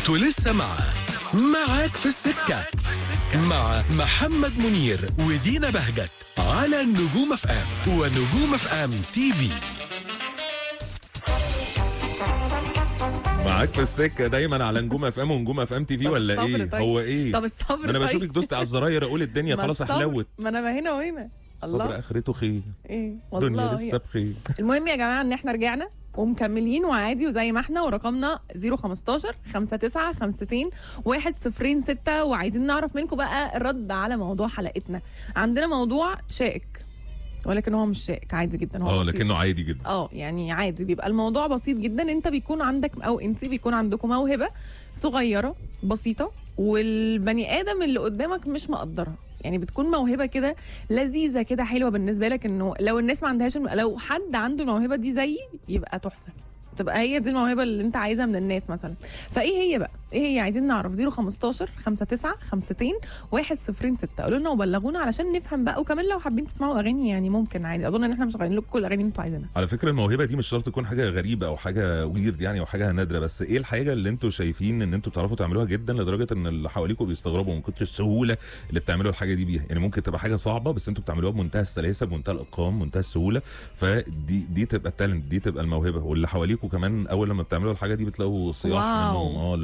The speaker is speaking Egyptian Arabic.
انتوا لسه مع معاك في السكة مع محمد منير ودينا بهجت على نجوم اف ام ونجوم اف ام تي في معاك في السكه دايما على نجوم اف ام ونجوم اف ام تي في طب ولا الصبر ايه طيب. هو ايه طب الصبر ما انا طيب. بشوفك دوست على الزراير اقول الدنيا ما خلاص الصبر- احلوت ما انا هنا وهنا الصبر الله اخرته خير ايه الدنيا والله لسه بخير المهم يا جماعه ان احنا رجعنا ومكملين وعادي وزي ما احنا ورقمنا 015 59 52 106 وعايزين نعرف منكم بقى الرد على موضوع حلقتنا عندنا موضوع شائك ولكن هو مش شائك عادي جدا هو اه بسيط. لكنه عادي جدا اه يعني عادي بيبقى الموضوع بسيط جدا انت بيكون عندك او انت بيكون عندكم موهبه صغيره بسيطه والبني ادم اللي قدامك مش مقدرها يعني بتكون موهبه كده لذيذه كده حلوه بالنسبه لك انه لو الناس ما عندهاش الم... لو حد عنده الموهبه دي زيي يبقى تحفه تبقى هي دي الموهبه اللي انت عايزها من الناس مثلا فايه هي بقى ايه هي عايزين نعرف 015 59 52 106 قولوا لنا وبلغونا علشان نفهم بقى وكمان لو حابين تسمعوا اغاني يعني ممكن عادي اظن ان احنا مش غايين لكم كل الاغاني اللي انتوا عايزينها على فكره الموهبه دي مش شرط تكون حاجه غريبه او حاجه ويرد يعني او حاجه نادره بس ايه الحاجه اللي انتوا شايفين ان انتوا بتعرفوا تعملوها جدا لدرجه ان اللي حواليكم بيستغربوا من كتر السهوله اللي بتعملوا الحاجه دي بيها يعني ممكن تبقى حاجه صعبه بس انتوا بتعملوها بمنتهى السلاسه بمنتهى الاتقان بمنتهى السهوله فدي دي تبقى التالنت دي تبقى الموهبه واللي حواليكم كمان اول لما بتعملوا الحاجه دي بتلاقوا صياح واو. منهم اه